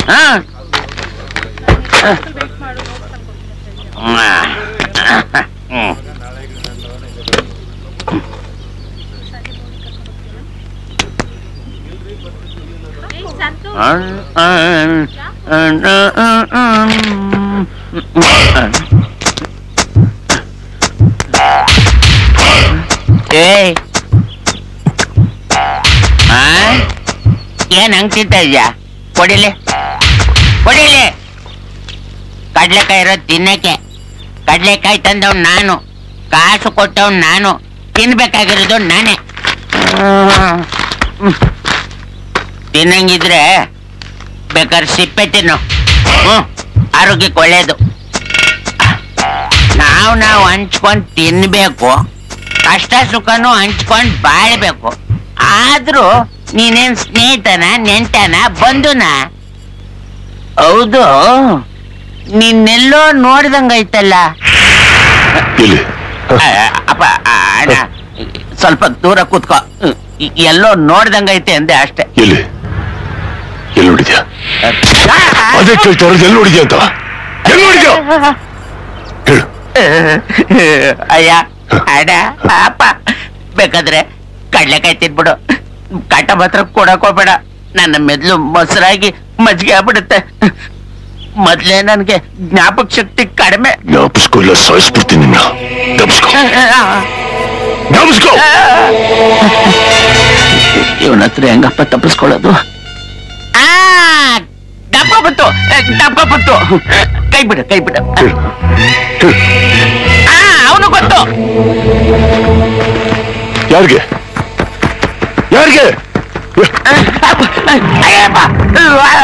ಹಾ ಹ್ಮ್ ಏಯ್ ಆ? ಏನ್ ಹಂಗ್ ತಿಂತಾ ಇದ್ಯಾ ಕೊಡಿಲಿ ಕೊಡಿಲಿ ಕಡ್ಲೆಕಾಯಿ ಇರೋದ್ ತಿನ್ನಕ್ಕೆ ಕಡ್ಲೆಕಾಯಿ ತಂದವ್ ನಾನು ಕಾಸು ಕೊಟ್ಟವ್ ನಾನು ತಿನ್ಬೇಕಾಗಿರೋದು ನಾನೇ ಹ್ಮ್. ತಿನ್ನಂಗಿದ್ರೆ ಬೇಕಾದ್ರೆ ಸಿಪ್ಪೆ ತಿನ್ನು ಹ್ಮ್ ಆರೋಗ್ಯಕ್ಕೆ ಒಳ್ಳೇದು ನಾವು ನಾವು ಹಂಚ್ಕೊಂಡ್ ತಿನ್ಬೇಕು ಕಷ್ಟ ಸುಖನೂ ಹಂಚ್ಕೊಂಡ್ ಬಾಳ್ಬೇಕು ಆದ್ರೂ ನೀನೇನ್ ಸ್ನೇಹಿತನ ನೆಂಟನ ಬಂಧುನ ಹೌದು ನಿನ್ನೆಲ್ಲೋ ನೋಡ್ದಂಗೈತಲ್ಲ ಎಲ್ಲಿ ಆ, ಅಪ್ಪ ಆ, ಅಣ್ಣ ಸ್ವಲ್ಪ ದೂರ ಕೂತ್ಕೋ ಇ- ಎಲ್ಲೋ ನೋಡ್ದಂಗೈತೆ ಅಂದೆ ಅಷ್ಟೇ ಎಲ್ಲಿ ಎಲ್ಲಿ ನೋಡಿದ್ಯಾ ಅದೇ ಕೇಳ್ತಾ ಇರೋದು ಎಲ್ಲಿ ನೋಡಿದ್ಯಾ ಅಂತ ಎಲ್ಲಿ ನೋಡಿದ್ಯಾ ಹೇಳು ಅಯ್ಯ ಅಡ ಅಪ್ಪ ಬೇಕಾದ್ರೆ ಕಡ್ಲೆಕಾಯಿ ತಿನ್ಬಿಡು ಕಾಟ ಮಾತ್ರ ಕೊಡಕ್ ಹೋಗ್ಬೇಡ ನನ್ನ ಮೆದ್ಲು ಮೊಸರಾಗಿ ಮಜ್ಜಿಗೆ ಆಗ್ಬಿಡುತ್ತೆ ಮೊದ್ಲೇ ನನ್ಗೆ ಜ್ಞಾಪಕ ಶಕ್ತಿ ಕಡಿಮೆ ಜ್ಞಾಪಿಸ್ಕೊ ಇಲ್ಲ ಸಾಯಿಸ್ಬಿಡ್ತೀನಿ ನಿನ್ನ ಜ್ಞಾಪಿಸ್ಕೊ ಜ್ಞಾಪಿಸ್ಕೊ ಇವನ ಹತ್ರ ಹೆಂಗಪ್ಪ ತಪ್ಪಿಸ್ಕೊಳ್ಳೋದು ಆ ದಪ್ಪ ಬಂತು ದಪ್ಪ ಬಂತು ಕೈ ಬಿಡು ಕೈ ಬಿಡು ಹೇಳು ಹೇಳು ಆ ಅವನು ಗೊತ್ತು ಯಾರಿಗೆ ಯಾರಿಗೆ ಅಯ್ಯಪ್ಪ